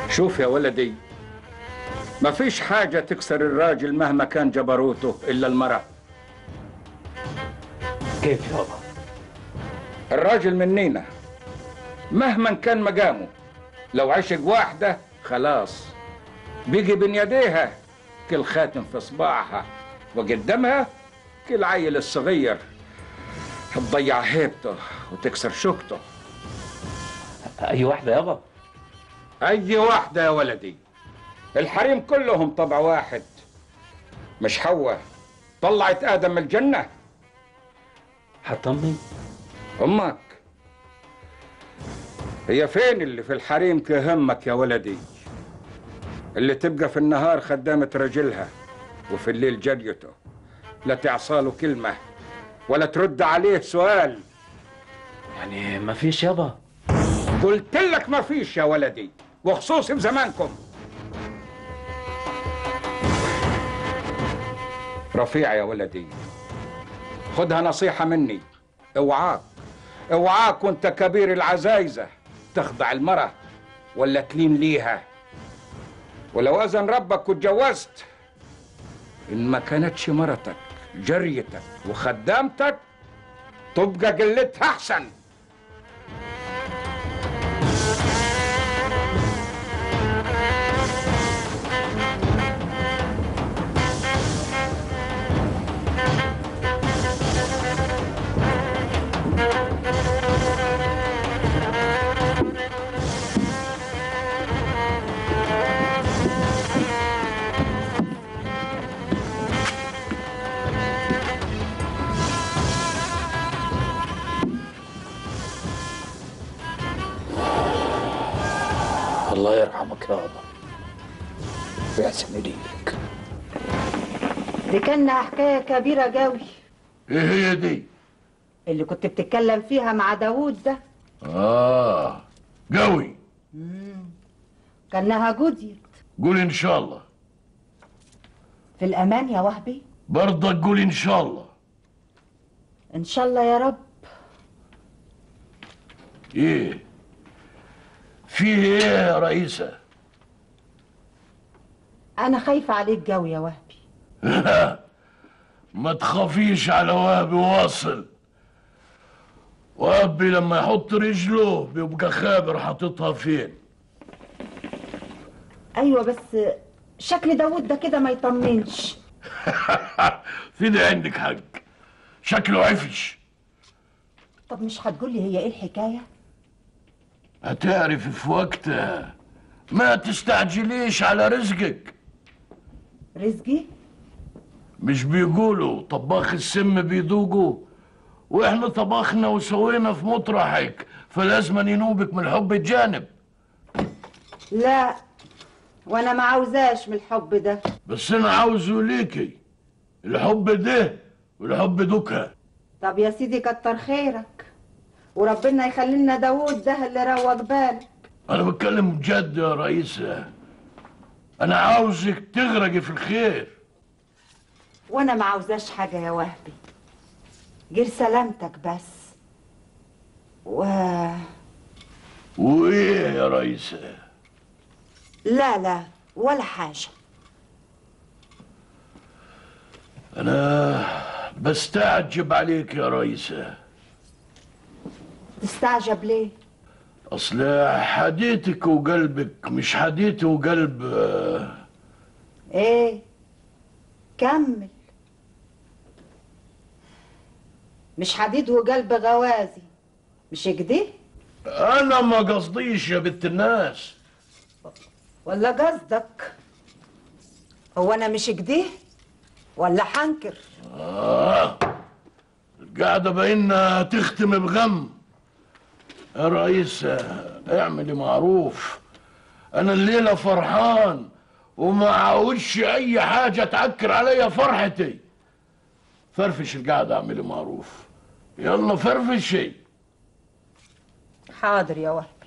شوف يا ولدي مفيش حاجة تكسر الراجل مهما كان جبروته إلا المرأة كيف يابا الراجل منينا مهما كان مقامه لو عشق واحدة خلاص بيجي بين يديها كل خاتم في صباعها وقدامها كل عيل الصغير تضيع هيبته وتكسر شوكته اي واحده يابا أي واحدة يا ولدي الحريم كلهم طبع واحد مش حواء طلعت آدم من الجنة هطمن أمك هي فين اللي في الحريم تهمك يا ولدي اللي تبقى في النهار خدامة رجلها وفي الليل جريته لا تعصاله كلمة ولا ترد عليه سؤال يعني ما فيش يابا قلت لك ما فيش يا ولدي وخصوصي في زمانكم رفيع يا ولدي خدها نصيحة مني اوعاك اوعاك وانت كبير العزايزة تخضع المرأة ولا تلين ليها ولو أذن ربك واتجوزت إن ما كانتش مرتك جريتك وخدامتك تبقى قلتها أحسن الله يرحمك يابا ويحسن اليك دي كانها حكاية كبيرة قوي ايه هي دي؟ اللي كنت بتتكلم فيها مع داوود ده اه قوي كانها جديت قول ان شاء الله في الأمان يا وهبي برضك قول ان شاء الله إن شاء الله يا رب ايه فيه ايه يا رئيسة أنا خايفة عليك قوي يا وهبي ما تخافيش على وهبي واصل وهبي لما يحط رجله بيبقى خابر حاططها فين أيوة بس شكل داوود ده كده ما يطمنش في ده عندك حق شكله عفش طب مش هتقولي هي إيه الحكاية؟ هتعرف في وقتها ما تستعجليش على رزقك رزقي؟ مش بيقولوا طباخ السم بيذوقوا واحنا طبخنا وسوينا في مطرحك فلازم ينوبك من الحب الجانب لا وأنا ما عاوزاش من الحب ده بس انا عاوزه ليكي الحب ده والحب دوكها طب يا سيدي كتر خيرك وربنا يخلي لنا داوود ده اللي روق بالك انا بتكلم بجد يا رئيسة انا عاوزك تغرقي في الخير وانا ما عاوزاش حاجه يا وهبي غير سلامتك بس و وايه يا رئيسة لا لا ولا حاجه انا بستعجب عليك يا رئيسة تستعجب ليه اصل حديتك وقلبك مش حديتي وقلب آه، ايه كمل مش حديد وقلب غوازي مش كده انا ما قصديش يا بنت الناس ولا قصدك هو انا مش كده ولا حنكر آه القعدة بينا تختم بغم يا رئيس اعملي معروف انا الليلة فرحان وما عاوزش اي حاجة تعكر عليا فرحتي فرفش القعدة اعملي معروف يلا فرفشي حاضر يا وهبي